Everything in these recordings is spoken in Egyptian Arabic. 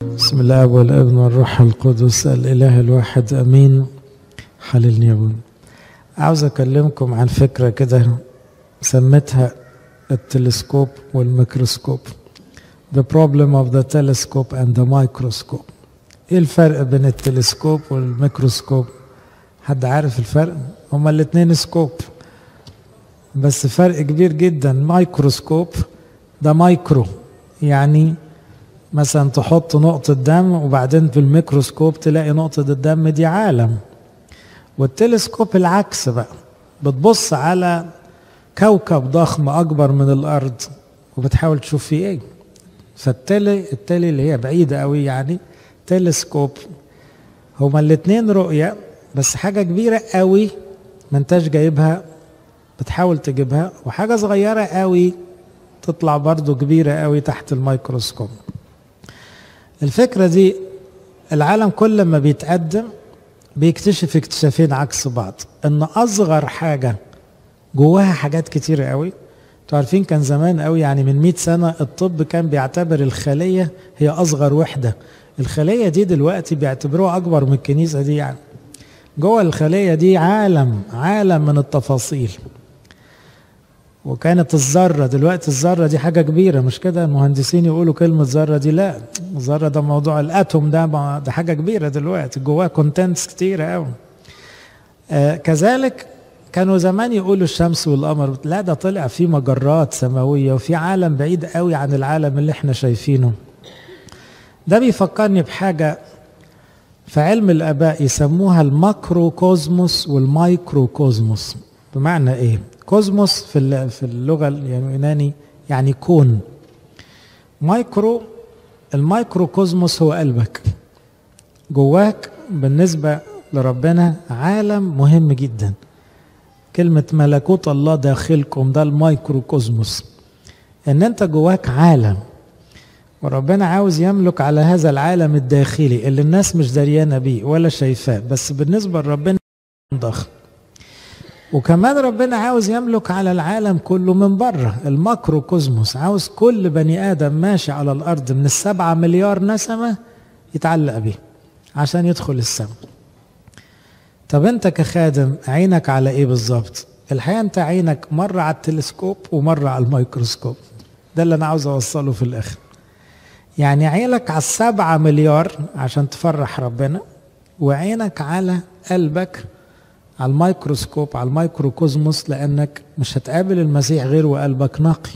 بسم الله والابن والروح القدس الاله الواحد امين حللني يا ابونا عاوز اكلمكم عن فكره كده سميتها التلسكوب والميكروسكوب The problem of the telescope and the microscope ايه الفرق بين التلسكوب والميكروسكوب حد عارف الفرق هما الاتنين سكوب بس فرق كبير جدا مايكروسكوب ده مايكرو يعني مثلا تحط نقطة دم وبعدين في الميكروسكوب تلاقي نقطة الدم دي عالم والتلسكوب العكس بقى بتبص على كوكب ضخم أكبر من الأرض وبتحاول تشوف فيه إيه فالتلي التلي اللي هي بعيدة قوي يعني تلسكوب هما الاتنين رؤية بس حاجة كبيرة قوي ما انتش جايبها بتحاول تجيبها وحاجة صغيرة قوي تطلع برضو كبيرة قوي تحت الميكروسكوب الفكرة دي العالم كل ما بيتقدم بيكتشف اكتشافين عكس بعض ان اصغر حاجة جواها حاجات كتيرة قوي انتوا عارفين كان زمان قوي يعني من 100 سنة الطب كان بيعتبر الخلية هي اصغر وحدة الخلية دي دلوقتي بيعتبروها اكبر من الكنيسة دي يعني جوه الخلية دي عالم عالم من التفاصيل وكانت الذرة دلوقتي الذرة دي حاجة كبيرة مش كده المهندسين يقولوا كلمة ذرة دي لا الذرة ده موضوع الأتوم ده ده حاجة كبيرة دلوقتي جواه كونتنتس كتيرة قوي آه كذلك كانوا زمان يقولوا الشمس والقمر لا ده طلع في مجرات سماوية وفي عالم بعيد قوي عن العالم اللي احنا شايفينه ده بيفكرني بحاجة في علم الآباء يسموها الماكرو كوزموس والمايكرو كوزموس بمعنى ايه؟ كوزموس في في اللغه اليوناني يعني كون مايكرو المايكرو كوزموس هو قلبك جواك بالنسبه لربنا عالم مهم جدا كلمة ملكوت الله داخلكم ده المايكرو كوزموس ان انت جواك عالم وربنا عاوز يملك على هذا العالم الداخلي اللي الناس مش دريانة بيه ولا شايفاه بس بالنسبة لربنا ضخم وكمان ربنا عاوز يملك على العالم كله من بره الماكرو كوزموس عاوز كل بني ادم ماشي على الارض من السبعة مليار نسمة يتعلق بيه عشان يدخل السماء طب انت كخادم عينك على ايه بالظبط الحقيقة انت عينك مرة على التلسكوب ومرة على الميكروسكوب ده اللي انا عاوز اوصله في الاخر يعني عينك على السبعة مليار عشان تفرح ربنا وعينك على قلبك على الميكروسكوب على الميكروكوزموس لانك مش هتقابل المسيح غير وقلبك نقي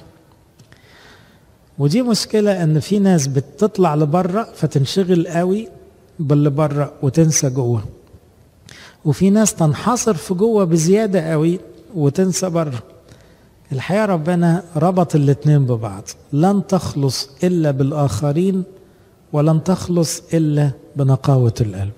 ودي مشكلة ان في ناس بتطلع لبره فتنشغل قوي باللي بره وتنسى جوه وفي ناس تنحصر في جوه بزيادة قوي وتنسى بره الحقيقة ربنا ربط الاتنين ببعض لن تخلص إلا بالآخرين ولن تخلص إلا بنقاوة القلب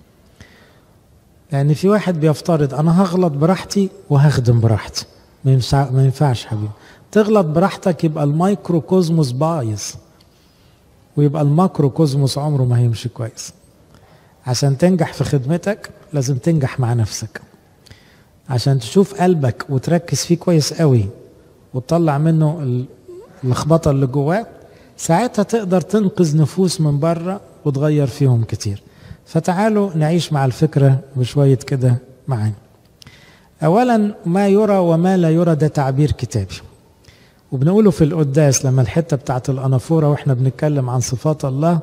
يعني في واحد بيفترض انا هغلط براحتي وهخدم براحتي ما ينفع ما ينفعش حبيبي تغلط براحتك يبقى المايكرو كوزموس بايظ ويبقى الماكرو كوزموس عمره ما هيمشي كويس عشان تنجح في خدمتك لازم تنجح مع نفسك عشان تشوف قلبك وتركز فيه كويس قوي وتطلع منه اللخبطه اللي جواه ساعتها تقدر تنقذ نفوس من بره وتغير فيهم كتير فتعالوا نعيش مع الفكرة بشوية كده معانا أولا ما يرى وما لا يرى ده تعبير كتابي وبنقوله في القداس لما الحتة بتاعت الأنافورة وإحنا بنتكلم عن صفات الله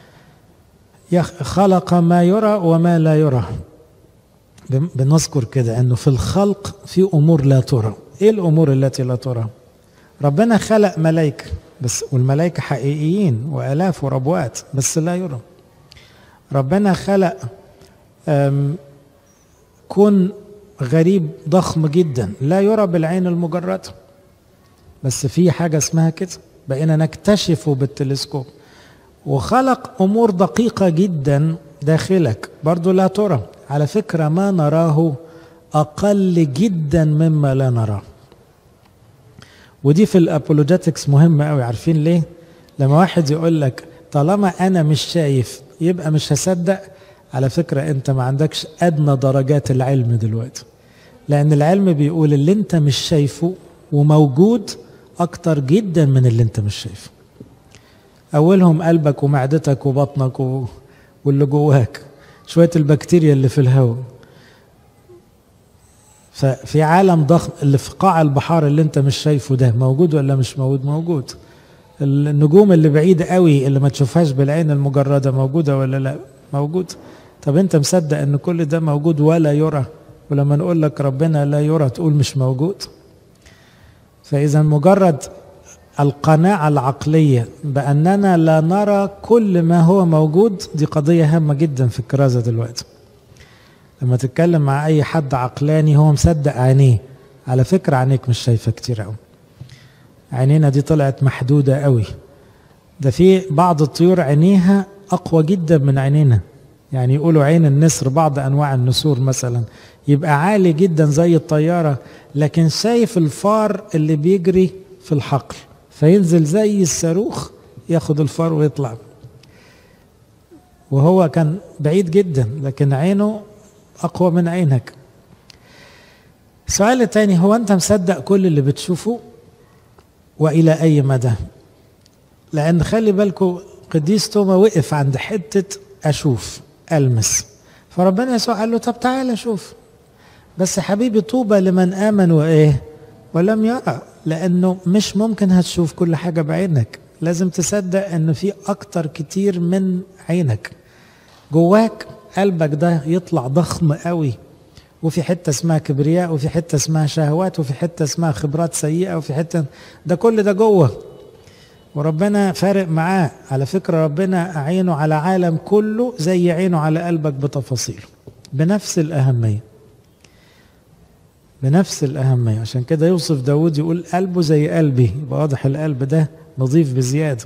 خلق ما يرى وما لا يرى بنذكر كده أنه في الخلق في أمور لا ترى إيه الأمور التي لا ترى ربنا خلق ملائكة بس والملائكة حقيقيين وآلاف وربوات بس لا يرى ربنا خلق كون غريب ضخم جدا لا يرى بالعين المجردة بس في حاجة اسمها كده بقينا نكتشفه بالتلسكوب وخلق أمور دقيقة جدا داخلك برضو لا ترى على فكرة ما نراه أقل جدا مما لا نراه ودي في الأبولوجيتكس مهمة قوي عارفين ليه لما واحد يقول لك طالما أنا مش شايف يبقى مش هصدق على فكرة انت ما عندكش ادنى درجات العلم دلوقتي لان العلم بيقول اللي انت مش شايفه وموجود اكتر جدا من اللي انت مش شايفه اولهم قلبك ومعدتك وبطنك و... واللي جواك شويه البكتيريا اللي في الهواء ففي عالم ضخم اللي في قاع البحار اللي انت مش شايفه ده موجود ولا مش موجود موجود النجوم اللي بعيدة قوي اللي ما تشوفهاش بالعين المجردة موجودة ولا لا موجود طب انت مصدق ان كل ده موجود ولا يرى ولما نقول لك ربنا لا يرى تقول مش موجود فاذا مجرد القناعة العقلية بأننا لا نرى كل ما هو موجود دي قضية هامة جدا في الكرازة دلوقتي لما تتكلم مع أي حد عقلاني هو مصدق عينيه على فكرة عينيك مش شايفة كتير أوي عينينا دي طلعت محدودة قوي ده في بعض الطيور عينيها أقوى جدا من عينينا يعني يقولوا عين النسر بعض أنواع النسور مثلا يبقى عالي جدا زي الطيارة لكن شايف الفار اللي بيجري في الحقل فينزل زي الصاروخ ياخد الفار ويطلع وهو كان بعيد جدا لكن عينه أقوى من عينك السؤال الثاني هو أنت مصدق كل اللي بتشوفه والى اي مدى لان خلي بالكم قديس توما وقف عند حته اشوف المس فربنا يسوع قال له طب تعالى شوف بس حبيبي طوبى لمن امن وايه ولم يرى لانه مش ممكن هتشوف كل حاجه بعينك لازم تصدق ان في اكتر كتير من عينك جواك قلبك ده يطلع ضخم قوي وفي حتة اسمها كبرياء وفي حتة اسمها شهوات وفي حتة اسمها خبرات سيئة وفي حتة ده كل ده جوه وربنا فارق معاه على فكرة ربنا عينه على عالم كله زي عينه على قلبك بتفاصيله بنفس الأهمية بنفس الأهمية عشان كده يوصف داود يقول قلبه زي قلبي يبقى واضح القلب ده نظيف بزيادة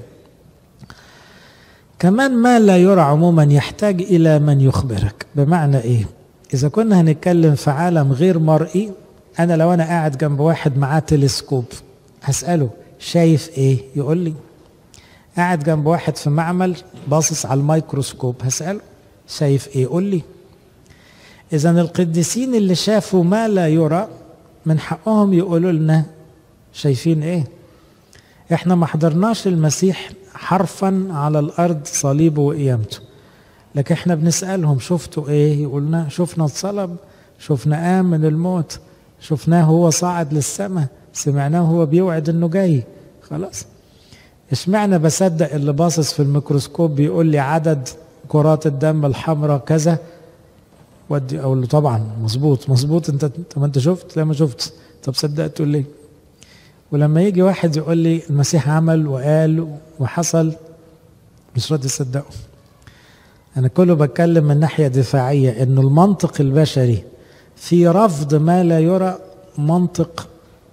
كمان ما لا يرى عموما يحتاج إلى من يخبرك بمعنى إيه إذا كنا هنتكلم في عالم غير مرئي أنا لو أنا قاعد جنب واحد معاه تلسكوب هسأله شايف إيه؟ يقول لي قاعد جنب واحد في معمل باصص على الميكروسكوب هسأله شايف إيه؟ يقول لي إذا القديسين اللي شافوا ما لا يرى من حقهم يقولوا لنا شايفين إيه؟ إحنا ما حضرناش المسيح حرفا على الأرض صليبه وقيامته لكن احنا بنسألهم شفتوا ايه يقولنا شفنا اتصلب شفنا قام من الموت شفناه هو صاعد للسماء سمعناه هو بيوعد انه جاي خلاص اشمعنى بصدق اللي باصص في الميكروسكوب بيقول لي عدد كرات الدم الحمراء كذا ودي اقول له طبعا مظبوط مظبوط انت طب انت شفت لا ما شفت طب صدقت تقول ليه ولما يجي واحد يقول لي المسيح عمل وقال وحصل مش راضي يصدقه أنا كله بتكلم من ناحية دفاعية إنه المنطق البشري في رفض ما لا يرى منطق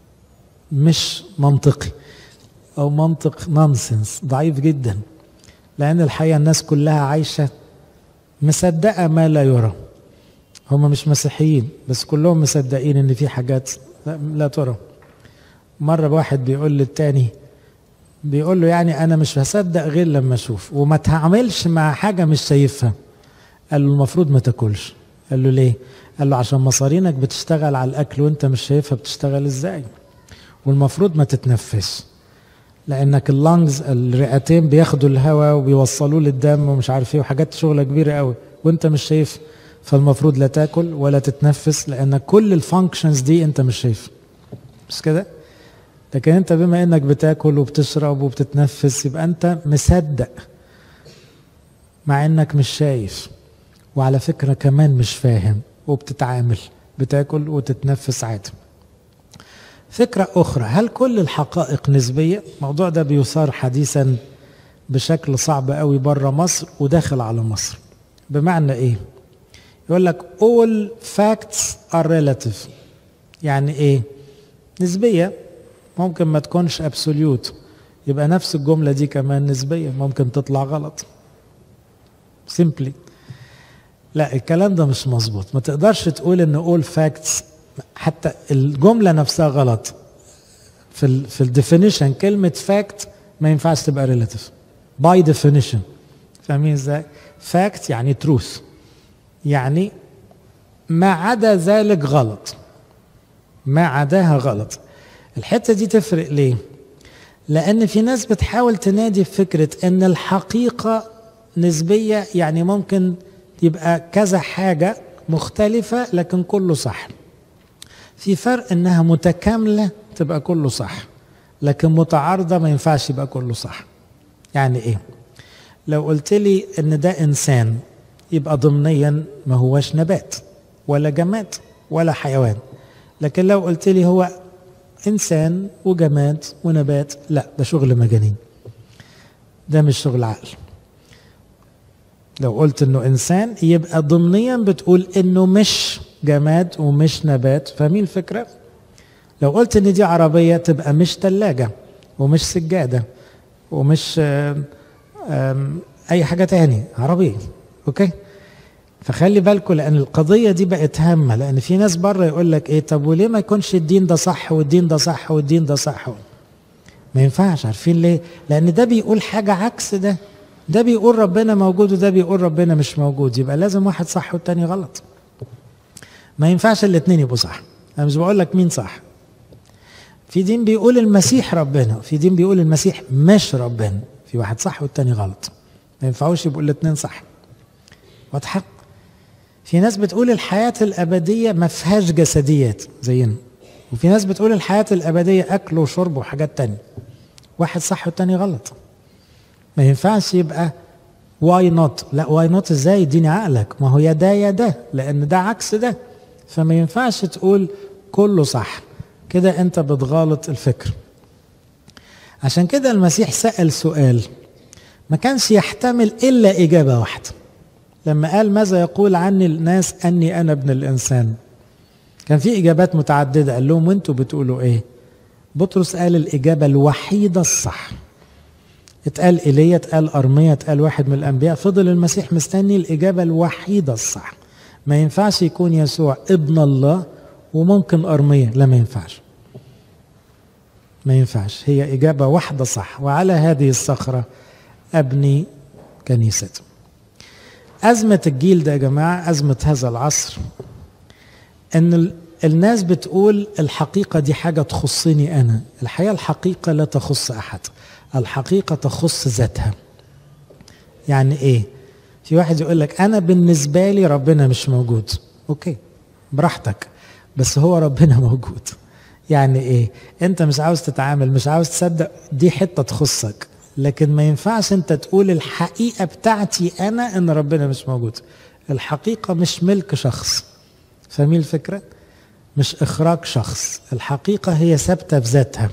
مش منطقي أو منطق نونسنس ضعيف جدا لأن الحقيقة الناس كلها عايشة مصدقة ما لا يرى هم مش مسيحيين بس كلهم مصدقين إن في حاجات لا ترى مرة واحد بيقول للتاني بيقول له يعني انا مش هصدق غير لما اشوف وما تعملش مع حاجه مش شايفها قال له المفروض ما تاكلش قال له ليه قال له عشان مصارينك بتشتغل على الاكل وانت مش شايفها بتشتغل ازاي والمفروض ما تتنفس لانك اللنجز الرئتين بياخدوا الهواء وبيوصلوه للدم ومش عارف ايه وحاجات شغله كبيره قوي وانت مش شايف فالمفروض لا تاكل ولا تتنفس لان كل الفانكشنز دي انت مش شايف مش كده لكن انت بما انك بتاكل وبتشرب وبتتنفس يبقى انت مصدق مع انك مش شايف وعلى فكرة كمان مش فاهم وبتتعامل بتاكل وتتنفس عادي فكرة أخرى هل كل الحقائق نسبية؟ الموضوع ده بيثار حديثا بشكل صعب قوي بره مصر وداخل على مصر بمعنى إيه؟ يقول لك all facts are relative يعني إيه؟ نسبية ممكن ما تكونش ابسوليوت يبقى نفس الجملة دي كمان نسبية ممكن تطلع غلط سيمبلي لا الكلام ده مش مظبوط ما تقدرش تقول ان all facts حتى الجملة نفسها غلط في ال في الديفينيشن كلمة fact ما ينفعش تبقى relative by definition فاهمين ازاي؟ fact يعني truth يعني ما عدا ذلك غلط ما عداها غلط الحتة دي تفرق ليه؟ لأن في ناس بتحاول تنادي في فكرة أن الحقيقة نسبية يعني ممكن يبقى كذا حاجة مختلفة لكن كله صح في فرق انها متكاملة تبقى كله صح لكن متعارضة ما ينفعش يبقى كله صح يعني ايه لو قلت لي ان ده انسان يبقى ضمنيا ما هوش نبات ولا جماد ولا حيوان لكن لو قلت لي هو انسان وجماد ونبات لا ده شغل مجانين ده مش شغل عقل لو قلت انه انسان يبقى ضمنيا بتقول انه مش جماد ومش نبات فاهمين الفكره لو قلت ان دي عربيه تبقى مش ثلاجه ومش سجاده ومش آم آم اي حاجه تاني عربيه اوكي فخلي بالكم لان القضيه دي بقت هامه لان في ناس بره يقول لك ايه طب وليه ما يكونش الدين ده صح والدين ده صح والدين ده صح ما ينفعش عارفين ليه لان ده بيقول حاجه عكس ده ده بيقول ربنا موجود وده بيقول ربنا مش موجود يبقى لازم واحد صح والتاني غلط ما ينفعش الاثنين يبقوا صح انا مش بقول لك مين صح في دين بيقول المسيح ربنا في دين بيقول المسيح مش ربنا في واحد صح والتاني غلط ما ينفعوش يبقوا الاثنين صح واضحه في ناس بتقول الحياة الأبدية ما فيهاش جسديات زينا وفي ناس بتقول الحياة الأبدية أكل وشرب وحاجات تانية واحد صح والتاني غلط ما ينفعش يبقى واي نوت لا واي نوت ازاي اديني عقلك ما هو يا ده يا ده لان ده عكس ده فما ينفعش تقول كله صح كده انت بتغالط الفكر عشان كده المسيح سأل سؤال ما كانش يحتمل الا اجابه واحده لما قال ماذا يقول عني الناس اني انا ابن الانسان كان في اجابات متعدده قال لهم وانتوا بتقولوا ايه بطرس قال الاجابه الوحيده الصح اتقال ايليا اتقال ارميا اتقال واحد من الانبياء فضل المسيح مستني الاجابه الوحيده الصح ما ينفعش يكون يسوع ابن الله وممكن ارميا لا ما ينفعش ما ينفعش هي اجابه واحده صح وعلى هذه الصخره ابني كنيستي أزمة الجيل ده يا جماعة أزمة هذا العصر إن الناس بتقول الحقيقة دي حاجة تخصني أنا الحقيقة الحقيقة لا تخص أحد الحقيقة تخص ذاتها يعني إيه في واحد يقول لك أنا بالنسبة لي ربنا مش موجود أوكي براحتك بس هو ربنا موجود يعني إيه أنت مش عاوز تتعامل مش عاوز تصدق دي حتة تخصك لكن ما ينفعش انت تقول الحقيقة بتاعتي انا ان ربنا مش موجود الحقيقة مش ملك شخص فاهمين الفكرة مش اخراج شخص الحقيقة هي ثابتة في ذاتها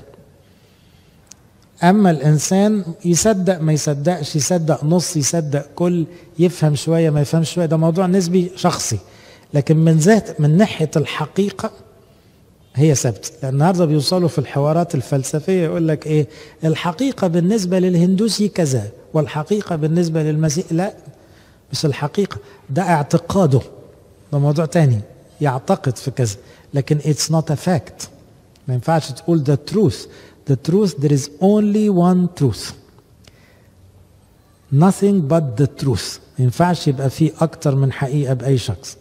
اما الانسان يصدق ما يصدقش يصدق نص يصدق كل يفهم شوية ما يفهمش شوية ده موضوع نسبي شخصي لكن من ذات من ناحية الحقيقة هي ثابتة لأن النهارده بيوصلوا في الحوارات الفلسفية يقول لك إيه الحقيقة بالنسبة للهندوسي كذا والحقيقة بالنسبة للمسيح لا مش الحقيقة ده اعتقاده ده موضوع تاني يعتقد في كذا لكن it's not a fact ما ينفعش تقول the truth the truth there is only one truth nothing but the truth ما ينفعش يبقى فيه أكتر من حقيقة بأي شخص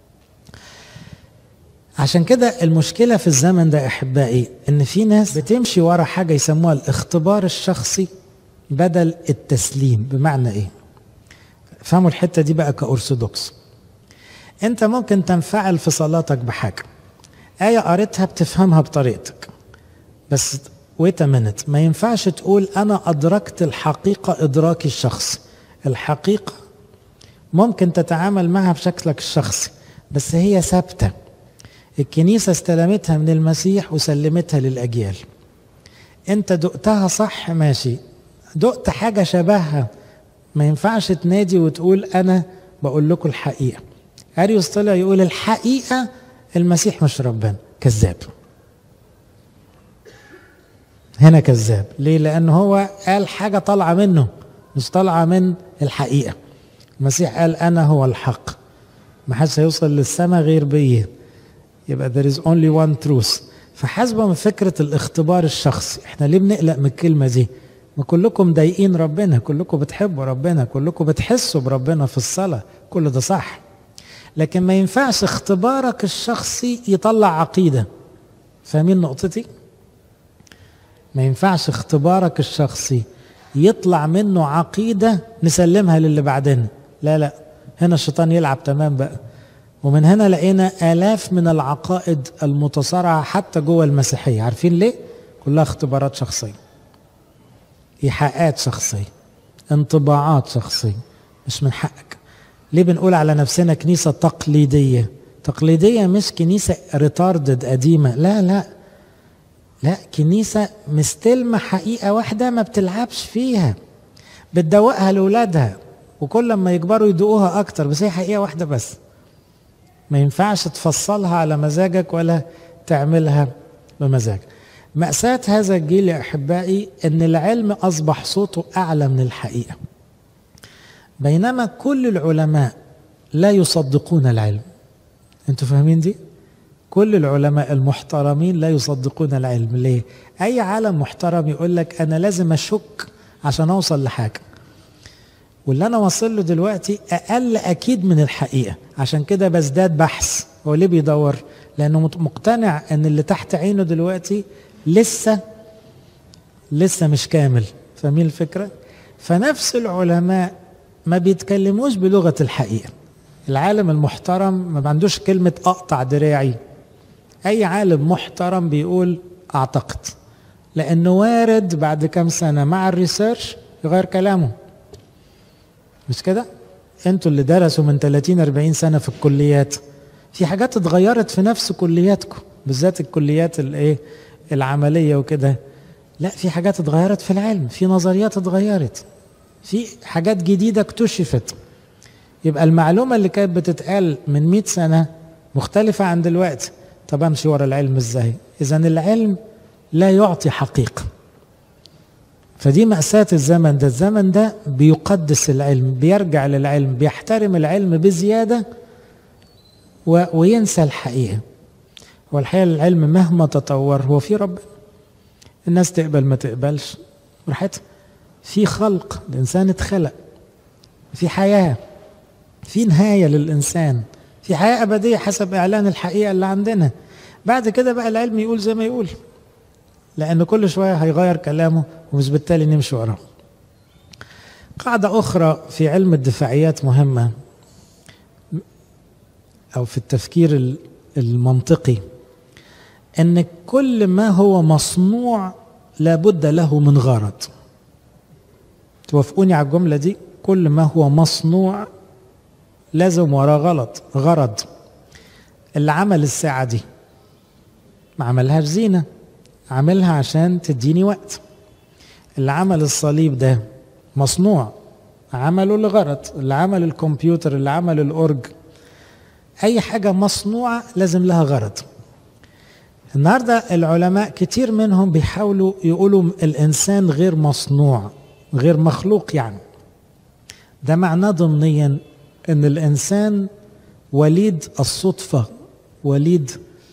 عشان كده المشكلة في الزمن ده أحبائي إن في ناس بتمشي ورا حاجة يسموها الاختبار الشخصي بدل التسليم بمعنى إيه؟ فهموا الحتة دي بقى كأرثوذكس أنت ممكن تنفعل في صلاتك بحاجة آية قريتها بتفهمها بطريقتك بس ويت منت ما ينفعش تقول أنا أدركت الحقيقة إدراكي الشخصي الحقيقة ممكن تتعامل معها بشكلك الشخصي بس هي ثابته الكنيسة استلمتها من المسيح وسلمتها للأجيال أنت دقتها صح ماشي دقت حاجة شبهها ما ينفعش تنادي وتقول أنا بقول لكم الحقيقة أريوس طلع يقول الحقيقة المسيح مش ربنا كذاب هنا كذاب ليه لأن هو قال حاجة طالعة منه مش طالعة من الحقيقة المسيح قال أنا هو الحق ما حدش هيوصل للسماء غير بيه يبقى there is only one truth فحسب من فكرة الاختبار الشخصي احنا ليه بنقلق من الكلمة دي ما كلكم ضايقين ربنا كلكم بتحبوا ربنا كلكم بتحسوا بربنا في الصلاة كل ده صح لكن ما ينفعش اختبارك الشخصي يطلع عقيدة فاهمين نقطتي ما ينفعش اختبارك الشخصي يطلع منه عقيدة نسلمها للي بعدين لا لا هنا الشيطان يلعب تمام بقى ومن هنا لقينا آلاف من العقائد المتصارعة حتى جوه المسيحية عارفين ليه؟ كلها اختبارات شخصية إيحاءات شخصية انطباعات شخصية مش من حقك ليه بنقول على نفسنا كنيسة تقليدية تقليدية مش كنيسة ريتاردد قديمة لا لا لا كنيسة مستلمة حقيقة واحدة ما بتلعبش فيها بتدوقها لأولادها وكل ما يكبروا يدوقوها أكتر بس هي حقيقة واحدة بس ما ينفعش تفصلها على مزاجك ولا تعملها بمزاجك مأساة هذا الجيل يا أحبائي أن العلم أصبح صوته أعلى من الحقيقة بينما كل العلماء لا يصدقون العلم أنتوا فاهمين دي؟ كل العلماء المحترمين لا يصدقون العلم ليه؟ أي عالم محترم يقول لك أنا لازم أشك عشان أوصل لحاجة واللي أنا واصل له دلوقتي أقل أكيد من الحقيقة عشان كده بزداد بحث هو ليه بيدور؟ لأنه مقتنع أن اللي تحت عينه دلوقتي لسه لسه مش كامل فاهمين الفكرة؟ فنفس العلماء ما بيتكلموش بلغة الحقيقة العالم المحترم ما عندوش كلمة أقطع دراعي أي عالم محترم بيقول أعتقد لأنه وارد بعد كم سنة مع الريسيرش يغير كلامه مش كده؟ انتوا اللي درسوا من 30 40 سنة في الكليات في حاجات اتغيرت في نفس كلياتكم بالذات الكليات الايه العملية وكده لا في حاجات اتغيرت في العلم في نظريات اتغيرت في حاجات جديدة اكتشفت يبقى المعلومة اللي كانت بتتقال من 100 سنة مختلفة عن دلوقتي طب امشي ورا العلم ازاي اذا العلم لا يعطي حقيقة فدي مأساة الزمن ده الزمن ده بيقدس العلم بيرجع للعلم بيحترم العلم بزيادة و... وينسى الحقيقة والحقيقة العلم مهما تطور هو في رب الناس تقبل ما تقبلش براحتها في خلق الإنسان اتخلق في حياة في نهاية للإنسان في حياة أبدية حسب إعلان الحقيقة اللي عندنا بعد كده بقى العلم يقول زي ما يقول لأن كل شوية هيغير كلامه ومش بالتالي نمشي وراه قاعدة أخرى في علم الدفاعيات مهمة أو في التفكير المنطقي أن كل ما هو مصنوع لابد له من غرض توافقوني على الجملة دي كل ما هو مصنوع لازم وراه غلط غرض اللي عمل الساعة دي ما عملهاش زينة عملها عشان تديني وقت اللي عمل الصليب ده مصنوع عمله لغرض اللي عمل الكمبيوتر اللي عمل الأورج أي حاجة مصنوعة لازم لها غرض النهاردة العلماء كتير منهم بيحاولوا يقولوا الإنسان غير مصنوع غير مخلوق يعني ده معناه ضمنيا ان الانسان وليد الصدفه وليد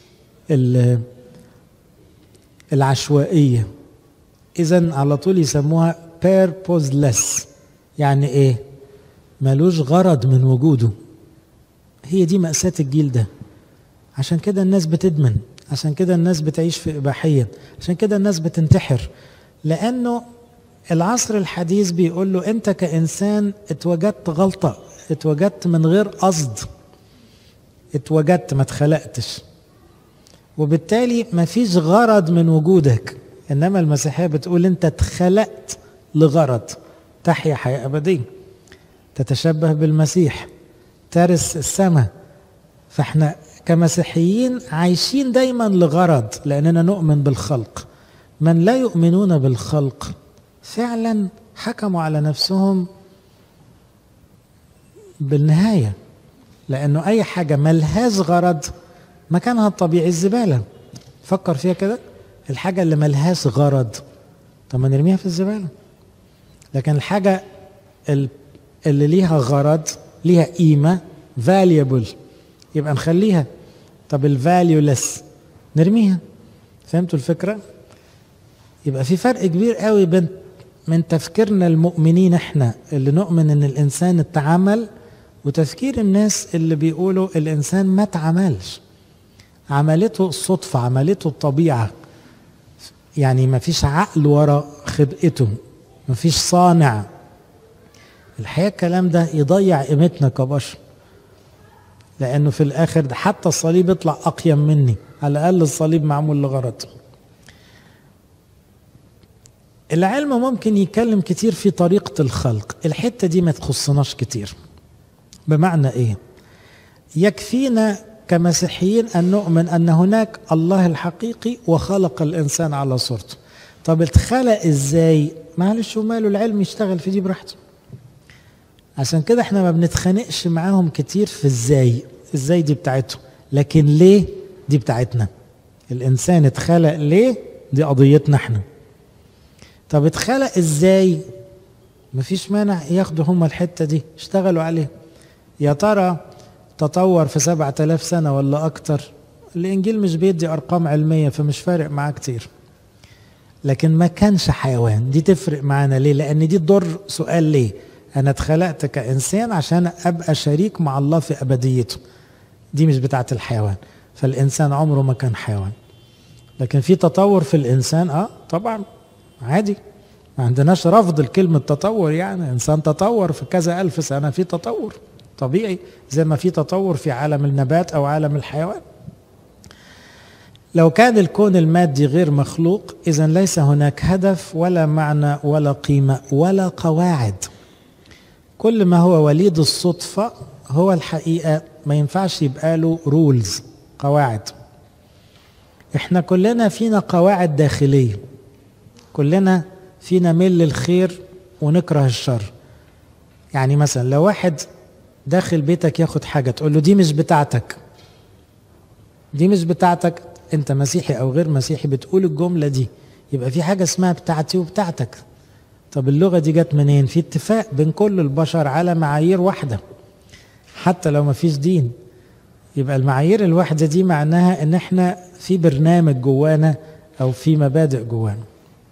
العشوائيه اذا على طول يسموها purposeless يعني ايه ملوش غرض من وجوده هي دي مأساة الجيل ده عشان كده الناس بتدمن عشان كده الناس بتعيش في إباحية عشان كده الناس بتنتحر لأنه العصر الحديث بيقول له أنت كإنسان اتوجدت غلطة اتوجدت من غير قصد اتوجدت ما اتخلقتش وبالتالي ما فيش غرض من وجودك انما المسيحيه بتقول انت اتخلقت لغرض تحيا حياه ابديه تتشبه بالمسيح ترث السماء فاحنا كمسيحيين عايشين دايما لغرض لاننا نؤمن بالخلق من لا يؤمنون بالخلق فعلا حكموا على نفسهم بالنهاية لأنه أي حاجة ملهاش غرض مكانها الطبيعي الزبالة فكر فيها كده الحاجة اللي ملهاش غرض طب ما نرميها في الزبالة لكن الحاجة اللي ليها غرض ليها قيمة valuable يبقى نخليها طب الفاليولس نرميها فهمتوا الفكرة؟ يبقى في فرق كبير قوي بين من تفكيرنا المؤمنين احنا اللي نؤمن ان الانسان اتعمل وتفكير الناس اللي بيقولوا الانسان ما اتعملش عملته الصدفة عملته الطبيعة يعني ما فيش عقل ورا خبئته ما فيش صانع الحقيقة الكلام ده يضيع قيمتنا كبشر لأنه في الآخر ده حتى الصليب يطلع أقيم مني على الأقل الصليب معمول لغرض العلم ممكن يتكلم كتير في طريقة الخلق الحتة دي ما تخصناش كتير بمعنى إيه يكفينا كمسيحيين أن نؤمن أن هناك الله الحقيقي وخلق الإنسان على صورته طب اتخلق إزاي معلش وماله العلم يشتغل في دي براحته عشان كده احنا ما بنتخانقش معاهم كتير في ازاي ازاي دي بتاعتهم لكن ليه دي بتاعتنا الانسان اتخلق ليه دي قضيتنا احنا طب اتخلق ازاي مفيش مانع ياخدوا هما الحتة دي اشتغلوا عليه يا ترى تطور في سبعة آلاف سنة ولا أكتر الإنجيل مش بيدي أرقام علمية فمش فارق معاه كتير لكن ما كانش حيوان دي تفرق معانا ليه لأن دي تضر سؤال ليه أنا اتخلقت كإنسان عشان أبقى شريك مع الله في أبديته دي مش بتاعت الحيوان فالإنسان عمره ما كان حيوان لكن في تطور في الإنسان آه طبعا عادي ما عندناش رفض لكلمة تطور يعني إنسان تطور في كذا ألف سنة في تطور طبيعي زي ما في تطور في عالم النبات أو عالم الحيوان لو كان الكون المادي غير مخلوق إذا ليس هناك هدف ولا معنى ولا قيمة ولا قواعد كل ما هو وليد الصدفة هو الحقيقة ما ينفعش يبقى له رولز قواعد احنا كلنا فينا قواعد داخلية كلنا فينا ميل للخير ونكره الشر يعني مثلا لو واحد داخل بيتك ياخد حاجة تقول له دي مش بتاعتك دي مش بتاعتك انت مسيحي او غير مسيحي بتقول الجملة دي يبقى في حاجة اسمها بتاعتي وبتاعتك طب اللغة دي جت منين في اتفاق بين كل البشر على معايير واحدة حتى لو ما فيش دين يبقى المعايير الواحدة دي معناها ان احنا في برنامج جوانا او في مبادئ جوانا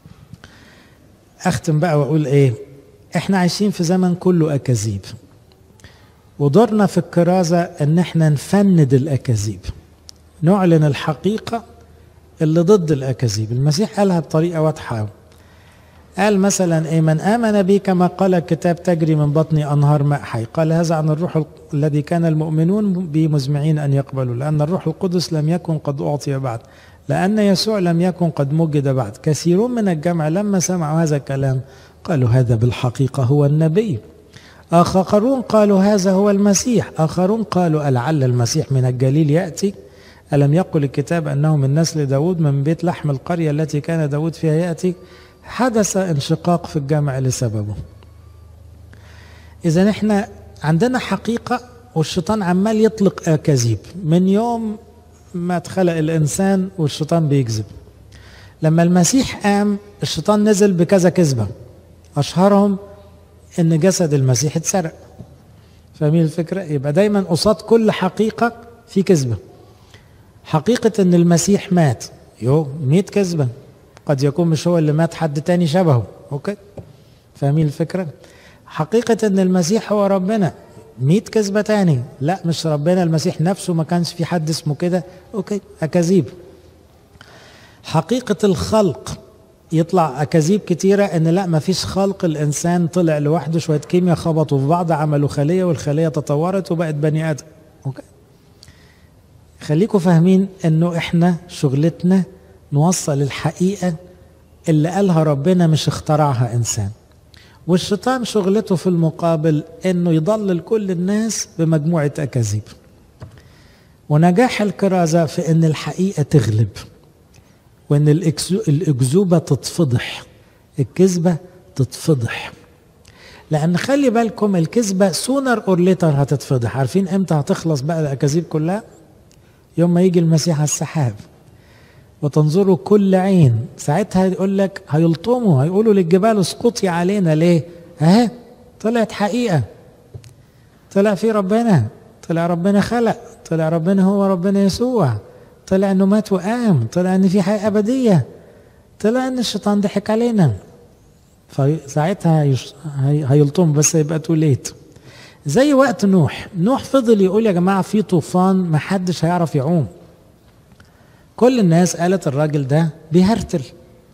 اختم بقى واقول ايه احنا عايشين في زمن كله اكاذيب ودورنا في الكرازة ان احنا نفند الاكاذيب نعلن الحقيقة اللي ضد الاكاذيب المسيح قالها بطريقة واضحة قال مثلا ايه من امن بي كما قال الكتاب تجري من بطني انهار ماء حي قال هذا عن الروح الذي كان المؤمنون به مزمعين ان يقبلوا لان الروح القدس لم يكن قد اعطي بعد لان يسوع لم يكن قد مجد بعد كثيرون من الجمع لما سمعوا هذا الكلام قالوا هذا بالحقيقه هو النبي اخرون قالوا هذا هو المسيح اخرون قالوا لعل المسيح من الجليل ياتي الم يقل الكتاب انه من نسل داود من بيت لحم القريه التي كان داود فيها ياتي حدث انشقاق في الجامع لسببه اذا احنا عندنا حقيقه والشيطان عمال يطلق اكاذيب من يوم ما اتخلق الانسان والشيطان بيكذب لما المسيح قام الشيطان نزل بكذا كذبه اشهرهم ان جسد المسيح اتسرق فاهمين الفكره يبقى دايما قصاد كل حقيقه في كذبه حقيقه ان المسيح مات يو 100 كذبه قد يكون مش هو اللي مات حد تاني شبهه اوكي فاهمين الفكرة حقيقة ان المسيح هو ربنا مئة كذبة تاني لا مش ربنا المسيح نفسه ما كانش في حد اسمه كده اوكي اكاذيب حقيقة الخلق يطلع اكاذيب كتيرة ان لا ما فيش خلق الانسان طلع لوحده شوية كيمياء خبطوا في بعض عملوا خلية والخلية تطورت وبقت بني ادم اوكي خليكم فاهمين انه احنا شغلتنا نوصل الحقيقة اللي قالها ربنا مش اخترعها إنسان والشيطان شغلته في المقابل انه يضلل كل الناس بمجموعة أكاذيب ونجاح الكرازة في ان الحقيقة تغلب وان الأكذوبة تتفضح الكذبة تتفضح لأن خلي بالكم الكذبة سونر اور ليتر هتتفضح عارفين امتى هتخلص بقى الأكاذيب كلها يوم ما يجي المسيح على السحاب وتنظروا كل عين ساعتها يقول لك هيلطموا هيقولوا للجبال اسقطي علينا ليه اهي طلعت حقيقه طلع في ربنا طلع ربنا خلق طلع ربنا هو ربنا يسوع طلع انه مات وقام طلع ان في حياه ابديه طلع ان الشيطان ضحك علينا فساعتها يش... هي... هيلطم بس يبقى توليت زي وقت نوح نوح فضل يقول يا جماعه في طوفان ما حدش هيعرف يعوم كل الناس قالت الراجل ده بيهرتل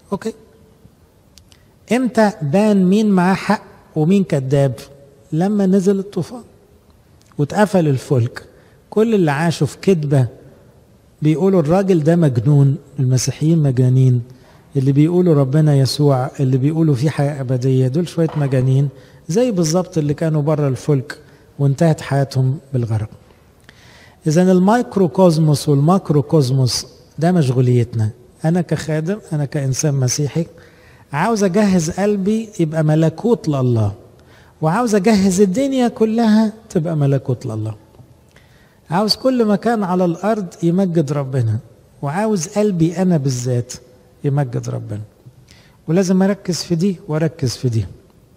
اوكي امتى بان مين معاه حق ومين كذاب لما نزل الطوفان واتقفل الفلك كل اللي عاشوا في كذبة بيقولوا الراجل ده مجنون المسيحيين مجانين اللي بيقولوا ربنا يسوع اللي بيقولوا في حياة أبدية دول شوية مجانين زي بالظبط اللي كانوا بره الفلك وانتهت حياتهم بالغرق إذا المايكروكوزموس والماكروكوزموس ده مشغوليتنا أنا كخادم أنا كإنسان مسيحي عاوز أجهز قلبي يبقى ملكوت لله وعاوز أجهز الدنيا كلها تبقى ملكوت لله عاوز كل مكان على الأرض يمجد ربنا وعاوز قلبي أنا بالذات يمجد ربنا ولازم أركز في دي وأركز في دي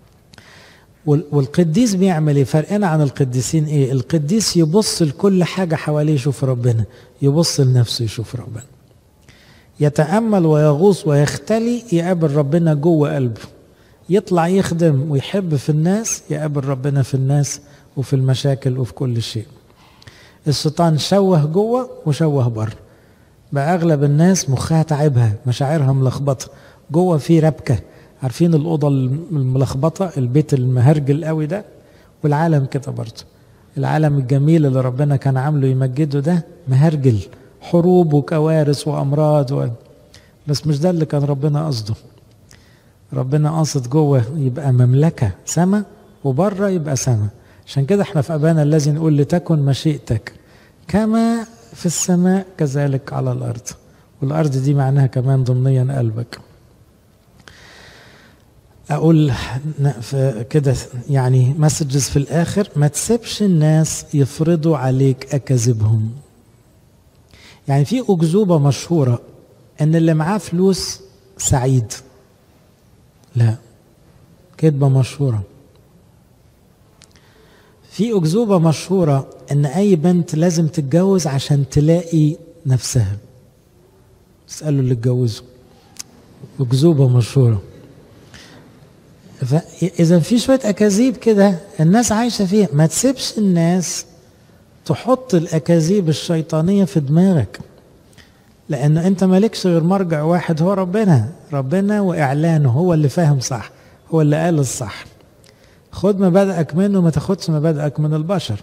والقديس بيعمل ايه فرقنا عن القديسين ايه القديس يبص لكل حاجه حواليه يشوف ربنا يبص لنفسه يشوف ربنا يتامل ويغوص ويختلي يقابل ربنا جوه قلبه يطلع يخدم ويحب في الناس يقابل ربنا في الناس وفي المشاكل وفي كل شيء الشيطان شوه جوه وشوه بره بقى اغلب الناس مخها تعبها مشاعرها ملخبطه جوه في ربكه عارفين الأوضة الملخبطة البيت المهرجل قوي ده والعالم كده برضه العالم الجميل اللي ربنا كان عامله يمجده ده مهرجل حروب وكوارث وأمراض و... بس مش ده اللي كان ربنا قصده ربنا قاصد جوه يبقى مملكة سما وبره يبقى سما عشان كده احنا في أبانا الذي نقول لتكن مشيئتك كما في السماء كذلك على الأرض والأرض دي معناها كمان ضمنيا قلبك اقول كده يعني مسجز في الاخر ما تسيبش الناس يفرضوا عليك اكاذيبهم يعني في اكذوبه مشهوره ان اللي معاه فلوس سعيد لا كذبه مشهوره في اكذوبه مشهوره ان اي بنت لازم تتجوز عشان تلاقي نفسها اسالوا اللي اتجوزوا اكذوبه مشهوره فاذا في شويه اكاذيب كده الناس عايشه فيها ما تسيبش الناس تحط الاكاذيب الشيطانيه في دماغك لان انت مالكش غير مرجع واحد هو ربنا ربنا واعلانه هو اللي فاهم صح هو اللي قال الصح خد مبادئك منه ما تاخدش مبادئك من البشر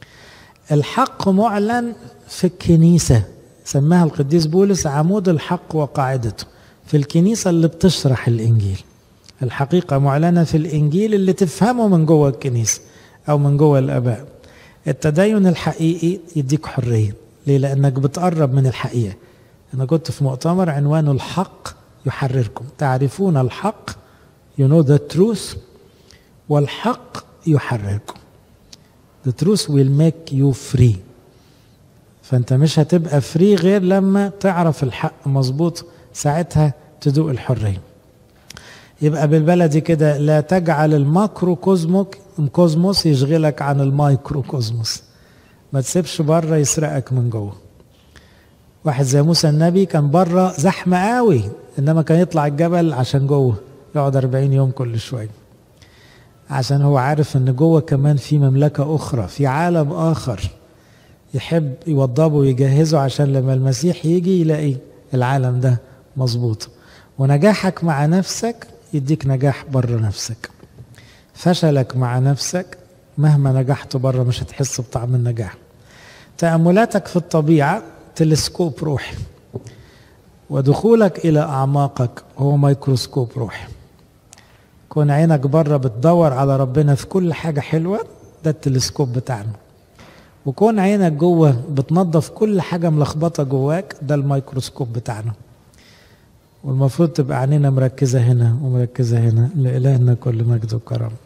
الحق معلن في الكنيسه سماها القديس بولس عمود الحق وقاعدته في الكنيسه اللي بتشرح الانجيل الحقيقة معلنة في الإنجيل اللي تفهمه من جوه الكنيسة أو من جوه الآباء التدين الحقيقي يديك حرية ليه؟ لأنك بتقرب من الحقيقة أنا كنت في مؤتمر عنوانه الحق يحرركم تعرفون الحق you know the truth والحق يحرركم the truth will make you free فأنت مش هتبقى فري غير لما تعرف الحق مظبوط ساعتها تدوق الحريه يبقى بالبلدي كده لا تجعل الماكرو كوزموك كوزموس يشغلك عن المايكرو كوزموس ما تسيبش بره يسرقك من جوه واحد زي موسى النبي كان بره زحمة قوي انما كان يطلع الجبل عشان جوه يقعد 40 يوم كل شوية عشان هو عارف ان جوه كمان في مملكة اخرى في عالم اخر يحب يوضبه ويجهزه عشان لما المسيح يجي يلاقي العالم ده مظبوط ونجاحك مع نفسك يديك نجاح بره نفسك فشلك مع نفسك مهما نجحت بره مش هتحس بطعم النجاح تأملاتك في الطبيعة تلسكوب روحي ودخولك إلى أعماقك هو ميكروسكوب روحي كون عينك بره بتدور على ربنا في كل حاجة حلوة ده التلسكوب بتاعنا وكون عينك جوه بتنظف كل حاجة ملخبطة جواك ده الميكروسكوب بتاعنا والمفروض تبقى عينينا مركزة هنا ومركزة هنا لإلهنا كل مجد وكرم